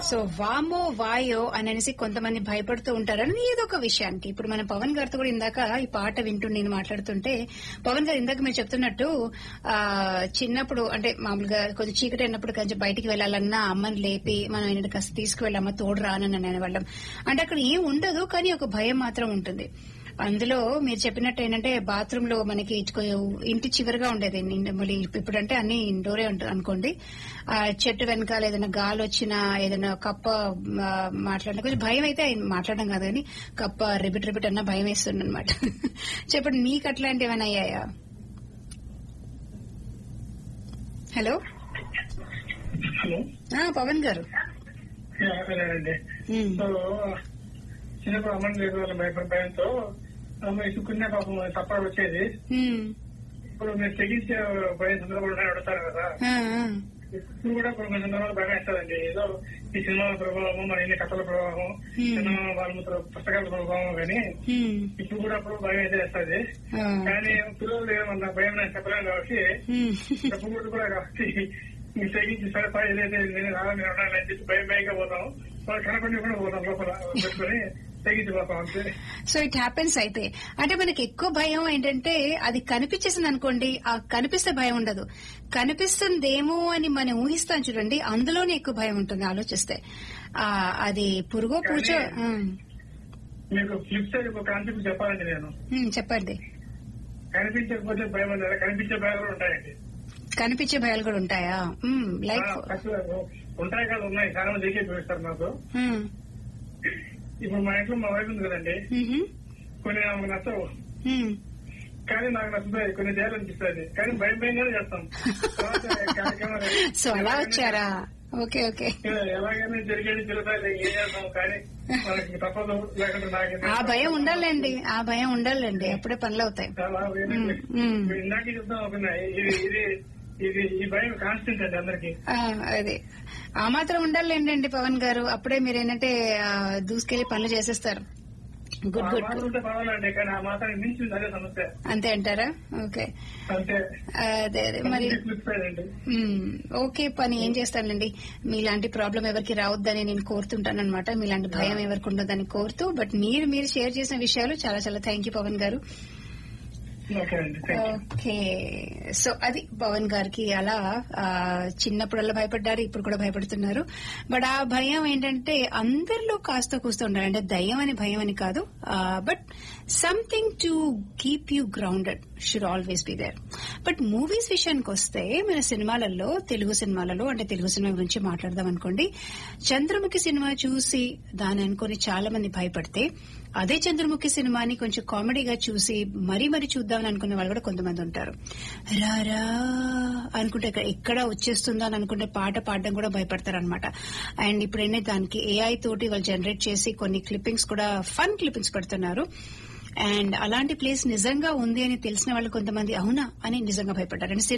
So వామో వాయో అని అనేసి కొంతమంది భయపడుతూ ఉంటారని ఏదో ఒక విషయానికి ఇప్పుడు మన పవన్ గారితో కూడా ఇందాక ఈ పాట వింటూ నేను మాట్లాడుతుంటే పవన్ గారు ఇందాక మీరు చెప్తున్నట్టు ఆ చిన్నప్పుడు అంటే మామూలుగా కొంచెం చీకటి అయినప్పుడు కొంచెం బయటికి వెళ్ళాలన్నా అమ్మని లేపి మనం ఏంటంటే కాస్త తీసుకువెళ్ళి అమ్మ తోడు రానని అనేవాళ్ళం అంటే అక్కడ ఏం ఉండదు కానీ ఒక భయం మాత్రం ఉంటుంది అందులో మీరు చెప్పినట్టు ఏంటంటే బాత్రూమ్ లో మనకి కొంచెం ఇంటి చివరిగా ఉండేది నిండ- మళ్ళీ ఇప్పుడంటే అన్ని ఇండోరే ఉంటుంది అనుకోండి ఆ చెట్టు వెనకాల ఏదైనా గాలి వచ్చినా ఏదైనా కప్ప ఆ, మాట్లాడినా కొంచెం భయం అయితే ఆయన మాట్లాడడం కాదు కానీ కప్ప రిపిట్ రిపిట్ అన్న భయం వేస్తుంది అనమాట చెప్పండి మీకు అట్లాంటివి ఏమైనా అయ్యాయా హలో హలో ఆ, పవన్ గారు అదేనండి ఉమ్, సో చిన్నప్పుడు అమ్మని లేదు వాళ్ళ భయపడి భయంతో అమ్మ ఇసుకునే పాపం తప్ప వచ్చేది ఉమ్, ఇప్పుడు మీరు తెగించే భయం సందర్భాలు ఉన్నాయి అడుగుతారు కదా ఆ, ఆ, ఇప్పుడు కూడా కొన్ని సందర్భాలు భయం వేస్తారండి ఏదో ఈ సినిమాల ప్రభావం మన ఇన్ని కథల ప్రభావం Hmm. సినిమా వాళ్ళ ముద్ర- పుస్తకాల ప్రభావం కానీ ఉమ్, ఇప్పుడు కూడా అప్పుడు భయం అయితే వేస్తుంది ఆ, కానీ పిల్లలు ఏమన్నా భయం నాకు చెప్పలేము కాబట్టి ఉమ్, చెప్పకూడదు కూడా కాబట్టి మీకు తెగించి సరే పా, ఏదైతే నేను రావాలని ఉన్నానని చెప్పి భయం భయంగా పోతాం వాళ్ళు కనపడి కూడా పోతాం లోపల పెట్టుకొని తెగించి పోతాం అంతే సో ఇట్ హ్యాపెన్స్ అయితే అంటే మనకి ఎక్కువ భయం ఏంటంటే అది కనిపించేసింది అనుకోండి ఆ కనిపిస్తే భయం ఉండదు కనిపిస్తుందేమో అని మనం ఊహిస్తాం చూడండి అందులోనే ఎక్కువ భయం ఉంటుంది ఆలోచిస్తే ఆ అది పురుగో పూచో ఉమ్, మీకు ఫ్లిప్ సైడ్ ఒక కాన్సెప్ట్ చెప్పాలండి నేను ఉమ్, చెప్పండి కనిపించకపోతే భయం ఉండదు కనిపించే భయాలు కూడా ఉంటాయండి కనిపించే భయాలు కూడా ఉంటాయా ఉమ్, లైక్ ఆ, ఫస్ట్ ఉంటాయి కదా ఉన్నాయి చాలా మంది దేకే చూపిస్తారు నాకు ఉమ్, ఇప్పుడు మా ఇంట్లో మా వైఫ్ ఉంది కదండి ఉహుం, కొన్ని ఆమెకు నచ్చవు ఉమ్. కానీ నాకు నచ్చుతాయి కొన్ని చేయాలనిపిస్తుంది కానీ భయం భయంగానే చేస్తాం తర్వాత కార్యక్రమాలు సో అలా వచ్చారా ఓకే ఓకే ఎలాగైనా జరిగేది జరుగుతాయి ఏం చేస్తాం కానీ మనకి తప్పదు లేకుంటే నాకు ఆ భయం ఉండాలండి ఆ భయం ఉండాలండి అప్పుడే పనులు అవుతాయి చాలా ఉమ్, ఉమ్. ఇందాక చెప్తాం అనుకున్నా ఇది ఇది ఇది ఈ భయం కాన్స్టెంట్ అండి అందరికి ఆ, అదే ఆ మాత్రం ఉండాలండి పవన్ గారు అప్పుడే మీరు ఏంటంటే ఆ, దూసుకెళ్లి పనులు చేసేస్తారు గుడ్ ఆ గుడ్ మాత్రం ఉంటే పర్వాలండి కానీ ఆ మాత్రం మించింది అదే సమస్య అంతే అంటారా ఓకే అంతే అదే అదే మరి ఫ్లిప్ సైడ్ అండి మ్మ్. ఓకే పని ఏం చేస్తానండి మీలాంటి ప్రాబ్లం ఎవరికి రావద్దని నేను కోరుతుంటాను అనమాట మీలాంటి భయం ఎవరికి ఉండదని కోరుతూ బట్ మీరు మీరు షేర్ చేసిన విషయాలు చాలా చాలా థ్యాంక్ యూ పవన్ గారు ఓకే అండి థ్యాంక్ యూ ఓకే సో అది పవన్ గారికి అలా ఆ, చిన్నప్పుడల్లా భయపడ్డారు ఇప్పుడు కూడా భయపడుతున్నారు బట్ ఆ భయం ఏంటంటే అందరిలో కాస్త కూస్తూ ఉండాలి అంటే దయ్యం అని భయం అని కాదు but something to keep you grounded should always be there but movies విషయానికి వస్తే మన సినిమాలలో తెలుగు సినిమాలలో అంటే తెలుగు సినిమా గురించి మాట్లాడదాం అనుకోండి చంద్రముఖి సినిమా చూసి దాని అనుకుని చాలా మంది భయపడితే అదే చంద్రముఖి సినిమాని కొంచెం కామెడీగా చూసి మరీ మరీ చూద్దామని అనుకునే వాళ్ళు కూడా కొంతమంది ఉంటారు రారా అనుకుంటే ఎక్క- ఎక్కడ వచ్చేస్తుందా అని అనుకుంటే పాట పాడడం కూడా భయపడతారు అనమాట అండ్ ఇప్పుడు ఏంటంటే దానికి ఏఐ తోటి వాళ్ళు జనరేట్ చేసి కొన్ని క్లిప్పింగ్స్ కూడా ఫన్ క్లిప్పింగ్స్ పెడుతున్నారు అండ్ అలాంటి ప్లేస్ నిజంగా ఉంది అని తెలిసిన వాళ్ళు కొంతమంది అవునా అని నిజంగా భయపడ్డారు అండ్